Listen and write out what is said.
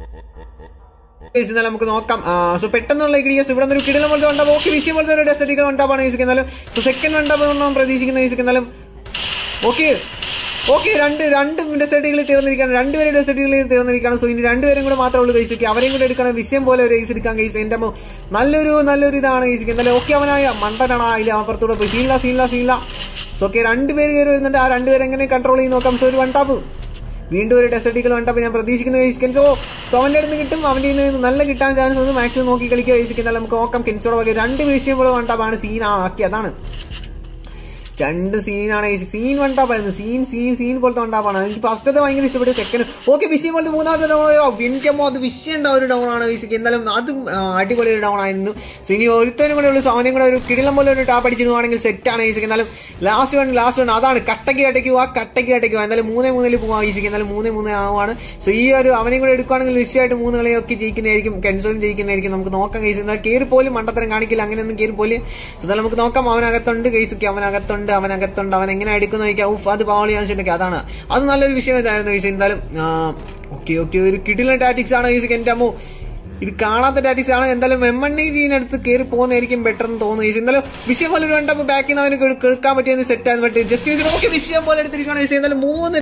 Guys, എന്നാലും നമുക്ക് നോക്കാം സോ പെട്ടെന്നുള്ള ഗ്രീസ് ഇവിടെ നിന്ന് ഒരു കിടിലം പോലത്തെ ഉണ്ടാവും ഓക്കെ വിഷയം പോലത്തെ ഒരു ഡെസർട്ടിക്കൽ ഉണ്ടാവാണ് യൂസിക്കുന്നാലും സോ സെക്കൻഡ് ഉണ്ടാവും പ്രതീക്ഷിക്കുന്ന യൂസിക്കുന്നാലും ഓക്കെ ഓക്കെ രണ്ട് രണ്ട് ഡെസേർട്ടുകൾ തീർന്നിരിക്കുകയാണ് രണ്ടുപേരും ഡെസേർട്ടുകൾ തീർന്നിരിക്കുകയാണ് സോ ഇനി രണ്ടുപേരും കൂടെ മാത്രമേ ഉള്ളൂ കഴിച്ചു അവരെയും കൂടെ എടുക്കണം വിഷയം പോലെ ഒരു റേസ് എടുക്കാൻ കഴിച്ചു എന്റെ അമ്മ നല്ലൊരു നല്ലൊരു ഇതാണ് കഴിച്ചു എന്നാലും ഓക്കെ അവനായ മണ്ടനാണ് അതിൽ അപ്പുറത്തൂടെ പോയി സീനില്ല സീനില്ല സീനില്ല സോ ഓക്കെ രണ്ടുപേര് കയറി വരുന്നുണ്ട് ആ രണ്ടുപേരെ എങ്ങനെ കൺട്രോൾ ചെയ്ത് നോക്കാം സോ ഒരു വൺ ടാപ്പ് വീണ്ടും ഒരു ഡെസർട്ടിക്കൽ വൺ ടാപ്പ് ഞാൻ പ്രതീക്ഷിക്കുന്ന കഴിച്ചിരിക്കാൻ സോ സോ അവന്റെ അടുത്ത് കിട്ടും അവന്റെ നിന്ന് നല്ല കിട്ടാൻ ചാൻസ് ഉണ്ട് മാക്സിമം നോക്കി കളിക്കുക കഴിച്ചിരിക്കുന്നത് നമുക്ക് നോക്കാം കെൻസോടെ വകെ രണ്ട് വിഷയം പോലെ വൺ ടാപ്പാണ് സീൻ ആക്കി അതാണ് രണ്ട് സീനാണ് ഈ സീൻ വൺ ടാപ്പായിരുന്നു സീൻ സീൻ സീൻ പോലത്തെ വൺ ടാപ്പാണ് എനിക്ക് ഫസ്റ്റത്തെ ഭയങ്കര ഇഷ്ടപ്പെട്ടു സെക്കൻഡ് ഓക്കെ വിഷയം പോലത്തെ മൂന്നാമത്തെ ഡൗൺ എനിക്കമ്മോ അത് വിഷയം ഉണ്ടാവും ഒരു ഡൗൺ ആണ് വിഷയ്ക്ക് എന്തായാലും അതും ആ, അടിപൊളി ഒരു ഡൗൺ ആയിരുന്നു സോ ഇനി ഒരുത്തനും കൂടെ ഉള്ളു സോ അവനും കൂടെ ഒരു കിടിലം പോലെ ഒരു ടാപ്പ് അടിച്ചിടുവാണെങ്കിൽ സെറ്റാണ് ഈസിക്ക് എന്നാലും ലാസ്റ്റ് വൺ ലാസ്റ്റ് വൺ അതാണ് കട്ടയ്ക്ക് കട്ടയ്ക്ക് പോവാ കട്ടയ്ക്ക് കട്ടയ്ക്ക് പോവാ എന്തായാലും മൂന്നേ മൂന്നിൽ പോവാം ഈസിക്ക് എന്നാലും മൂന്നേ മൂന്നേ ആവുകയാണ് സോ ഈ ഒരു അവനെയും കൂടെ എടുക്കുകയാണെങ്കിൽ വിഷയമായിട്ട് മൂന്ന് കളിയൊക്കെ ജയിക്കുന്നതായിരിക്കും കെൻസോയും ജയിക്കുന്നതായിരിക്കും നമുക്ക് നോക്കാം കേസ് എന്നാൽ കയറി പോലും മണ്ടത്തരം കാണിക്കില്ല അങ്ങനെയൊന്നും കയറി പോലും സോ എന്തായാലും നമുക്ക് നോക്കാം അവനകത്തുണ്ട് കേസൊക്കെ അവനകത്തുണ്ട് അവനകത്തുണ്ട് അവൻ എങ്ങനെ അടിക്കുന്ന ചോദിക്കാം ഉഫ് അത് പാവളി കാണിച്ചിട്ടുണ്ടെങ്കിൽ അതാണ് അത് നല്ലൊരു വിഷയം ഇതായിരുന്നു കേസ് എന്തായാലും ഓക്കെ ഓക്കെ ഒരു കിടിലൻ ടാറ്റിക്സ് ആണ് കേസ് എൻ്റെ അമ്മോ ഇത് കാണാത്ത ടാറ്റിക്സ് ആണ് എന്തായാലും എം എൻ അടുത്ത് കയറി പോകുന്നതായിരിക്കും ബെറ്റർ എന്ന് തോന്നുന്നു കേസ് എന്തായാലും വിഷയം പോലെ ഒരു കണ്ടപ്പോൾ ബാക്കിൽ നിന്ന് അവന് കെടുക്കാൻ പറ്റിയെന്ന് സെറ്റ് ആയിരുന്നു ബട്ട് ജസ്റ്റ് വിഷയം ഓക്കെ വിഷയം പോലെ എടുത്തിരിക്കുകയാണ് കേസ് എന്തായാലും മൂന്ന്